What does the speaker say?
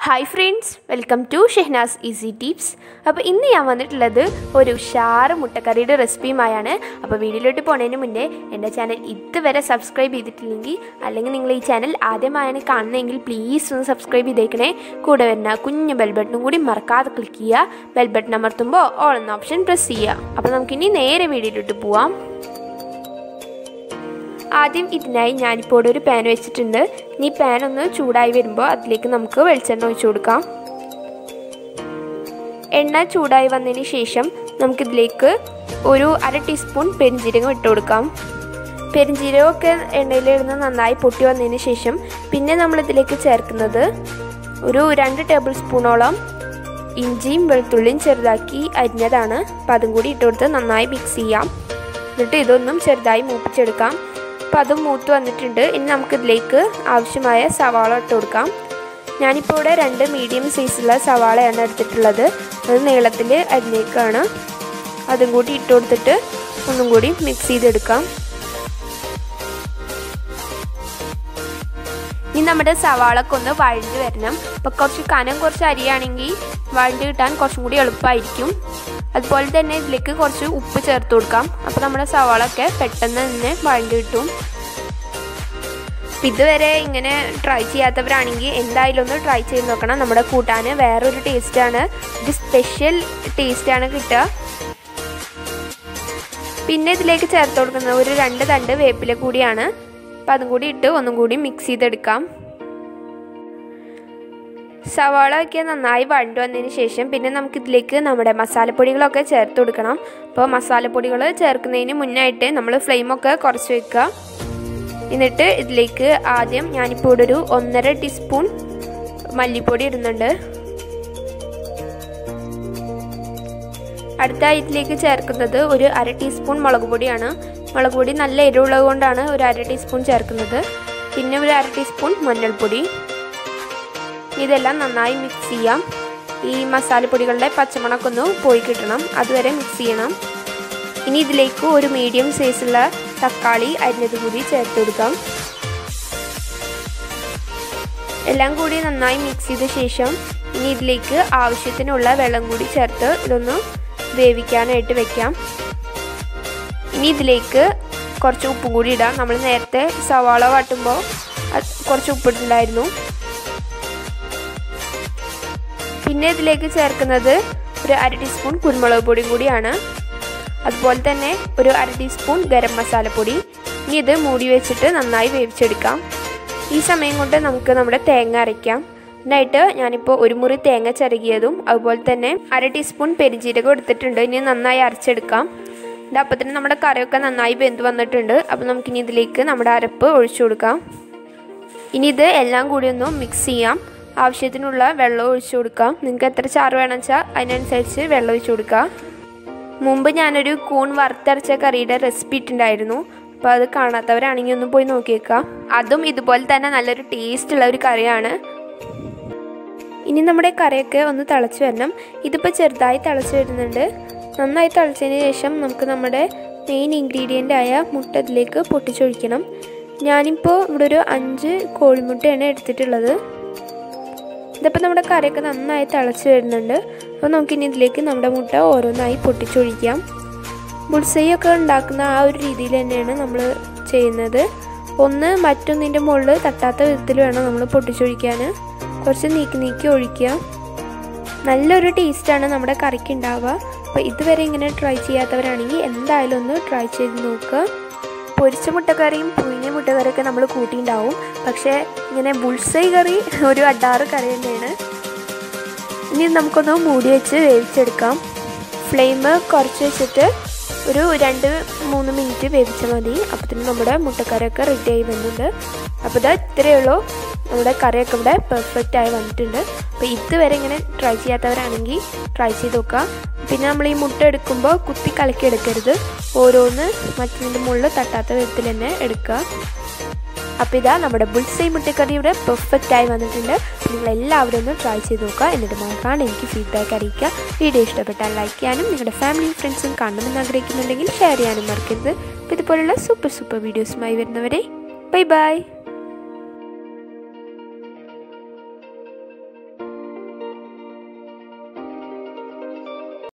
hi friends welcome to Shehnaz easy tips അപ്പോൾ ഇന്ന് ഞാൻ വന്നിട്ടുള്ളത് ഒരു ഉഷാറ് മുട്ടക്കറിയുടെ റെസിപ്പിയുമായാണ് അപ്പോൾ വീഡിയോയിലോട്ട് പോണതിന് മുന്നേ എൻ്റെ ചാനൽ ഇതുവരെ സബ്സ്ക്രൈബ് ചെയ്തിട്ടില്ലെങ്കിൽ അല്ലെങ്കിൽ നിങ്ങൾ ഈ ചാനൽ ആദ്യമായാണ് കാണുന്നതെങ്കിൽ പ്ലീസ് ഒന്ന് സബ്സ്ക്രൈബ് ചെയ്തേക്കണേ കൂടെ വരുന്ന കുഞ്ഞു ബെൽ ബട്ടണും കൂടി മറക്കാതെ ക്ലിക്ക് ചെയ്യുക ബെൽ ബട്ടൺ അമർത്തുമ്പോൾ ഓൾ എന്ന ഓപ്ഷൻ പ്രസ് ചെയ്യുക അപ്പോൾ നമുക്കിനി നേരെ വീഡിയോയിലോട്ട് പോവാം ആദ്യം ഇതിനായി ഞാനിപ്പോൾ ഇവിടെ ഒരു പാൻ വെച്ചിട്ടുണ്ട് ഇനി പാൻ ഒന്ന് ചൂടായി വരുമ്പോൾ അതിലേക്ക് നമുക്ക് വെളിച്ചെണ്ണ ഒഴിച്ചു കൊടുക്കാം എണ്ണ ചൂടായി വന്നതിന് ശേഷം നമുക്കിതിലേക്ക് ഒരു അര ടീസ്പൂൺ പെരിഞ്ജീരകം ഇട്ട് കൊടുക്കാം പെരിഞ്ജീരകമൊക്കെ എണ്ണയിലിരുന്ന് നന്നായി പൊട്ടി വന്നതിന് ശേഷം പിന്നെ നമ്മളിതിലേക്ക് ചേർക്കുന്നത് ഒരു രണ്ട് ടേബിൾ സ്പൂണോളം ഇഞ്ചിയും വെളുത്തുള്ളിയും ചെറുതാക്കി അരിഞ്ഞതാണ് അപ്പം അതും കൂടി ഇട്ട് കൊടുത്ത് നന്നായി മിക്സ് ചെയ്യാം എന്നിട്ട് ഇതൊന്നും ചെറുതായി മൂപ്പിച്ചെടുക്കാം അപ്പോൾ അത് മൂത്ത് വന്നിട്ടുണ്ട് ഇനി നമുക്കിതിലേക്ക് ആവശ്യമായ സവാള ഇട്ട് കൊടുക്കാം ഞാനിപ്പോൾ ഇവിടെ രണ്ട് മീഡിയം സൈസുള്ള സവാളയാണ് എടുത്തിട്ടുള്ളത് അത് നീളത്തിൽ അരിഞ്ഞേക്കാണ് അതും കൂടി ഇട്ട് കൊടുത്തിട്ട് ഒന്നും കൂടി മിക്സ് ചെയ്തെടുക്കാം ഇനി നമ്മുടെ സവാളൊക്കെ ഒന്ന് വഴണ്ട് വരണം അപ്പോൾ കുറച്ച് കനം കുറച്ച് അരിയാണെങ്കിൽ വഴണ്ട് കിട്ടാൻ കുറച്ചും കൂടി എളുപ്പമായിരിക്കും അതുപോലെ തന്നെ ഇതിലേക്ക് കുറച്ച് ഉപ്പ് ചേർത്ത് കൊടുക്കാം അപ്പോൾ നമ്മുടെ സവാളൊക്കെ പെട്ടെന്ന് തന്നെ വഴണ്ട് കിട്ടും ഇതുവരെ ഇങ്ങനെ ട്രൈ ചെയ്യാത്തവരാണെങ്കിൽ എന്തായാലും ഒന്ന് ട്രൈ ചെയ്ത് നോക്കണം നമ്മുടെ കൂട്ടാൻ വേറൊരു ടേസ്റ്റാണ് ഒരു സ്പെഷ്യൽ ടേസ്റ്റാണ് കിട്ടുക പിന്നെ ഇതിലേക്ക് ചേർത്ത് കൊടുക്കുന്നത് ഒരു രണ്ട് തണ്ട് വേപ്പില കൂടിയാണ് അപ്പം അതും കൂടി ഇട്ട് ഒന്നും കൂടി മിക്സ് ചെയ്തെടുക്കാം സവാള ഒക്കെ നന്നായി വഴണ്ടു വന്നതിന് ശേഷം പിന്നെ നമുക്കിതിലേക്ക് നമ്മുടെ മസാലപ്പൊടികളൊക്കെ ചേർത്ത് കൊടുക്കണം അപ്പോൾ മസാലപ്പൊടികൾ ചേർക്കുന്നതിന് മുന്നായിട്ട് നമ്മൾ ഫ്ലെയിമൊക്കെ കുറച്ച് വെക്കുക എന്നിട്ട് ഇതിലേക്ക് ആദ്യം ഞാനിപ്പോൾ ഇവിടെ ഒരു ഒന്നര ടീസ്പൂൺ മല്ലിപ്പൊടി ഇടുന്നുണ്ട് അടുത്ത ഇതിലേക്ക് ചേർക്കുന്നത് ഒരു അര ടീസ്പൂൺ മുളക് പൊടിയാണ് മുളക് പൊടി നല്ല എരിവുള്ളത് കൊണ്ടാണ് ഒരു അര ടീസ്പൂൺ ചേർക്കുന്നത് പിന്നെ ഒരു അര ടീസ്പൂൺ മഞ്ഞൾപ്പൊടി ഇതെല്ലാം നന്നായി മിക്സ് ചെയ്യാം ഈ മസാലപ്പൊടികളുടെ പച്ചമണമൊക്കെ ഒന്ന് പോയി കിട്ടണം അതുവരെ മിക്സ് ചെയ്യണം ഇനി ഇതിലേക്ക് ഒരു മീഡിയം സൈസുള്ള തക്കാളി അരിഞ്ഞത് കൂടി ചേർത്ത് കൊടുക്കാം എല്ലാം കൂടി നന്നായി മിക്സ് ചെയ്ത ശേഷം ഇനി ഇതിലേക്ക് ആവശ്യത്തിനുള്ള വെള്ളം കൂടി ചേർത്ത് ഇതൊന്ന് വേവിക്കാനായിട്ട് വെക്കാം ഇനി ഇതിലേക്ക് കുറച്ച് ഉപ്പും കൂടി ഇടാം നമ്മൾ നേരത്തെ സവാള വാട്ടുമ്പോൾ കുറച്ച് ഉപ്പിട്ടുണ്ടായിരുന്നു പിന്നെ ഇതിലേക്ക് ചേർക്കുന്നത് ഒരു അര ടീസ്പൂൺ കുരുമുളക് പൊടിയും കൂടിയാണ് അതുപോലെ തന്നെ ഒരു അര ടീസ്പൂൺ ഗരം മസാലപ്പൊടി ഇനി ഇത് മൂടി വെച്ചിട്ട് നന്നായി വേവിച്ചെടുക്കാം ഈ സമയം കൊണ്ട് നമുക്ക് നമ്മുടെ തേങ്ങ അരയ്ക്കാം എന്നിട്ട് ഞാനിപ്പോൾ ഒരു മുറി തേങ്ങ ചിരകിയതും അതുപോലെ തന്നെ അര ടീസ്പൂൺ പെരിഞ്ജീരകം എടുത്തിട്ടുണ്ട് ഇനി നന്നായി അരച്ചെടുക്കാം ഇത് അപ്പോൾ തന്നെ നമ്മുടെ കറിയൊക്കെ നന്നായി വെന്ത് വന്നിട്ടുണ്ട് അപ്പോൾ നമുക്കിനി ഇതിലേക്ക് നമ്മുടെ അരപ്പ് ഒഴിച്ചു കൊടുക്കാം ഇനി ഇത് എല്ലാം കൂടി ഒന്ന് മിക്സ് ചെയ്യാം ആവശ്യത്തിനുള്ള വെള്ളം ഒഴിച്ചു കൊടുക്കാം നിങ്ങൾക്ക് എത്ര ചാറ് വേണമെന്ന് വെച്ചാൽ അതിനനുസരിച്ച് വെള്ളം ഒഴിച്ചു കൊടുക്കുക മുമ്പ് ഞാനൊരു കൂൺ വറുത്തരച്ച കറിയുടെ റെസിപ്പി ഇട്ടുണ്ടായിരുന്നു അപ്പോൾ അത് കാണാത്തവരാണെങ്കിൽ ഒന്ന് പോയി നോക്കിയേക്കാം അതും ഇതുപോലെ തന്നെ നല്ലൊരു ടേസ്റ്റ് ഉള്ള ഒരു കറിയാണ് ഇനി നമ്മുടെ കറിയൊക്കെ ഒന്ന് തിളച്ച് വരണം ഇതിപ്പോൾ ചെറുതായി തിളച്ച് വരുന്നുണ്ട് നന്നായി തിളച്ചതിന് ശേഷം നമുക്ക് നമ്മുടെ മെയിൻ ഇൻഗ്രീഡിയൻ്റ് ആയ മുട്ട ഇതിലേക്ക് പൊട്ടിച്ചൊഴിക്കണം ഞാനിപ്പോൾ ഇവിടെ ഒരു അഞ്ച് കോഴിമുട്ടയാണ് എടുത്തിട്ടുള്ളത് ഇതിപ്പോൾ നമ്മുടെ കറിയൊക്കെ നന്നായി തിളച്ച് വരുന്നുണ്ട് അപ്പോൾ നമുക്കിനി ഇതിലേക്ക് നമ്മുടെ മുട്ട ഓരോന്നായി പൊട്ടിച്ചൊഴിക്കാം ബുൾസൈയൊക്കെ ഉണ്ടാക്കുന്ന ആ ഒരു രീതിയിൽ തന്നെയാണ് നമ്മൾ ചെയ്യുന്നത് ഒന്ന് മറ്റൊന്നിൻ്റെ മുകളിൽ തട്ടാത്ത വിധത്തിൽ വേണം നമ്മൾ പൊട്ടിച്ചൊഴിക്കാൻ കുറച്ച് നീക്കി നീക്കി ഒഴിക്കുക നല്ലൊരു ടേസ്റ്റാണ് നമ്മുടെ കറിക്ക് ഉണ്ടാവുക അപ്പോൾ ഇതുവരെ ഇങ്ങനെ ട്രൈ ചെയ്യാത്തവരാണെങ്കിൽ എന്തായാലും ഒന്ന് ട്രൈ ചെയ്ത് നോക്കുക പൊരിച്ച മുട്ടക്കറിയും പുഴുങ്ങിയ മുട്ടക്കറിയൊക്കെ നമ്മൾ കൂട്ടിയിട്ടുണ്ടാവും പക്ഷേ ഇങ്ങനെ ബുൾസൈ കറി ഒരു അഡാറ് കറി തന്നെയാണ് ഇനി നമുക്കൊന്ന് മൂടി വെച്ച് വേവിച്ചെടുക്കാം ഫ്ലെയിം കുറച്ച് വെച്ചിട്ട് ഒരു രണ്ട് മൂന്ന് മിനിറ്റ് വേവിച്ചാൽ മതി അപ്പത്തിന് നമ്മുടെ മുട്ടക്കറിയൊക്കെ റെഡി ആയി വരുന്നുണ്ട് അപ്പോൾ ഇത് ഇത്രയേ ഉള്ളൂ നമ്മുടെ കറിയൊക്കെ ഇവിടെ പെർഫെക്റ്റ് ആയി വന്നിട്ടുണ്ട് അപ്പോൾ ഇതുവരെ ഇങ്ങനെ ട്രൈ ചെയ്യാത്തവരാണെങ്കിൽ ട്രൈ ചെയ്ത് നോക്കുക പിന്നെ നമ്മൾ ഈ മുട്ട എടുക്കുമ്പോൾ കുത്തി കലക്കി എടുക്കരുത് ഓരോന്ന് മറ്റതിൻ്റെ മുകളിൽ തട്ടാത്ത വിധത്തിൽ തന്നെ എടുക്കുക അപ്പോൾ ഇതാ നമ്മുടെ ബുൾസൈ മുട്ടക്കറി ഇവിടെ പെർഫെക്റ്റ് ആയി വന്നിട്ടുണ്ട് നിങ്ങൾ എല്ലാവരും ഒന്ന് ട്രൈ ചെയ്ത് നോക്കുക എന്നിട്ട് മറക്കാണ്ട് എനിക്ക് ഫീഡ്ബാക്ക് അറിയിക്കുക വീഡിയോ ഇഷ്ടപ്പെട്ടാൽ ലൈക്ക് ചെയ്യാനും നിങ്ങളുടെ ഫാമിലി ഫ്രണ്ട്സും കാണണമെന്ന് ആഗ്രഹിക്കുന്നുണ്ടെങ്കിൽ ഷെയർ ചെയ്യാനും മറക്കരുത് അപ്പോൾ ഇതുപോലുള്ള സൂപ്പർ സൂപ്പർ വീഡിയോസുമായി വരുന്നവരെ ബൈ ബൈ